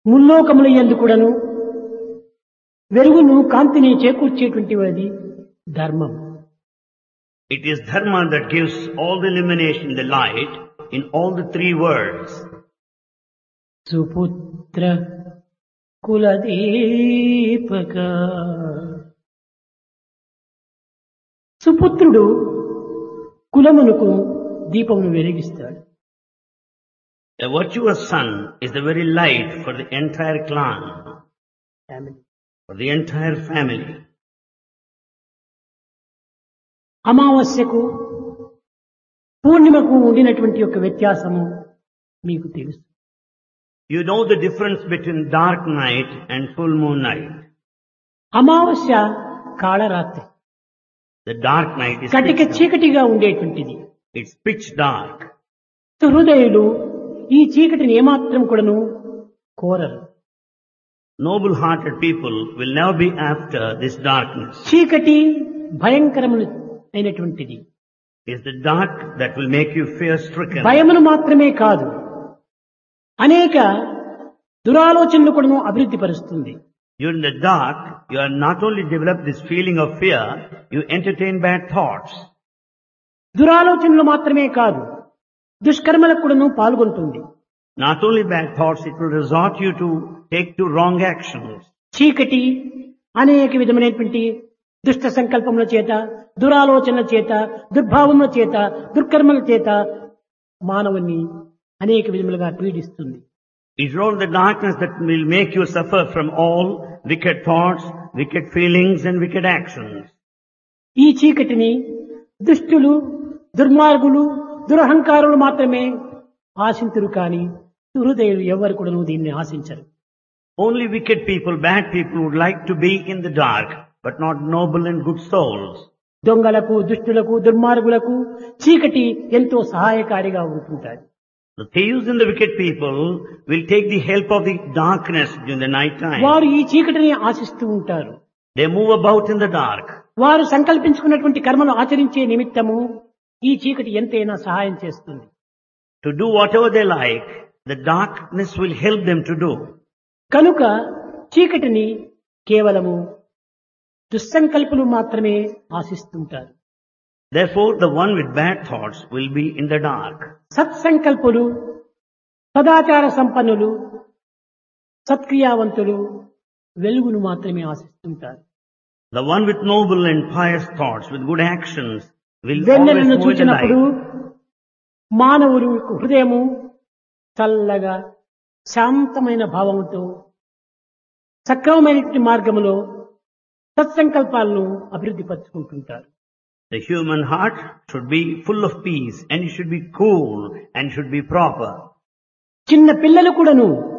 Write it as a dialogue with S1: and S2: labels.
S1: ముల్లోకముల యందు కూడాను వెలుగును కాంతిని చేకూర్చేటువంటి అది ధర్మం
S2: It is dharma that gives all the illumination, the light in all the three worlds.
S1: సుపుత్ర కులదీపక సుపుత్రుడు కులమునకు దీపమును వెలిగిస్తాడు
S2: A virtuous son is the very light for the entire clan, for the entire family.
S1: అమావాస్యకు పూర్ణిమకు ఉండినటువంటి యొక్క వ్యత్యాసము మీకు తెలుసు
S2: You know the difference between dark night and full moon night.
S1: అమావాస్య Kalaratri
S2: The dark night is
S1: కటిక
S2: pitch dark.
S1: చీకటిగా ఉండేటువంటిది
S2: It's pitch dark.
S1: హృదయులు ఈ చీకటిని ఏమాత్రం కూడాను కోరరు
S2: Noble-hearted people will never be after this darkness.
S1: చీకటి భయంకరములు అయినటువంటిది
S2: It's the dark that will make you fear-stricken.
S1: భయమును మాత్రమే కాదు అనేక దురాలోచనలు కూడాను అభివృద్ధి పరుస్తుంది
S2: You're in the dark, you are not only develop this feeling of fear, you entertain bad thoughts.
S1: దురాలోచనలు మాత్రమే కాదు దుష్కర్మలకు కూడాను పాల్గొంటుంది
S2: Not only bad thoughts, it will resort you to take to wrong actions.
S1: చీకటి అనేక విధమైనటువంటి దుష్ట సంకల్పముల చేత దురాలోచనల చేత దుర్భావముల చేత దుర్కర్మల చేత మానవుని అనేక విధములుగా పీడిస్తుంది
S2: It's all the darkness that will make you suffer from all wicked thoughts, wicked feelings and wicked actions.
S1: ఈ చీకటిని దుష్టులు దుర్మార్గులు దురహంకారులు మాత్రమే ఆశింతురు కాని హృదయులు ఎవరు కూడా దీన్ని ఆశించరు
S2: Only wicked people, bad people would like to be in the dark, but not noble and good souls.
S1: దొంగలకు దుష్టులకు దుర్మార్గులకు చీకటి ఎంతో సహాయకారిగా ఉంటుంటారు
S2: The thieves and the wicked people will take the help of the darkness during the night time.
S1: వారు ఈ చీకటిని ఆశిస్తూ ఉంటారు
S2: They move about in the dark.
S1: వారు సంకల్పించుకున్నటువంటి కర్మలు ఆచరించే నిమిత్తము ఈ చీకటి ఎంతైనా సహాయం చేస్తుంది
S2: To do whatever they like, the darkness will help them to do.
S1: కనుక చీకటిని కేవలము దుస్సంకల్పులు మాత్రమే ఆశిస్తుంటారు
S2: Therefore, the one with bad thoughts will be in the dark.
S1: సత్సంకల్పులు సదాచార సంపన్నులు సత్క్రియావంతులు వెలుగును మాత్రమే ఆశిస్తుంటారు
S2: The one with noble and pious thoughts, with good actions, will always
S1: వెన్నెలను
S2: move in the
S1: చూచినప్పుడు
S2: light.
S1: మానవుడు హృదయము చల్లగా శాంతమైన భావముతో సక్రమమైనటువంటి మార్గములో సత్సంకల్పాలను అభివృద్ధి పరుచుకుంటుంటారు
S2: The human heart should be full of peace and it should be cool and should be proper.
S1: చిన్న పిల్లలు కూడాను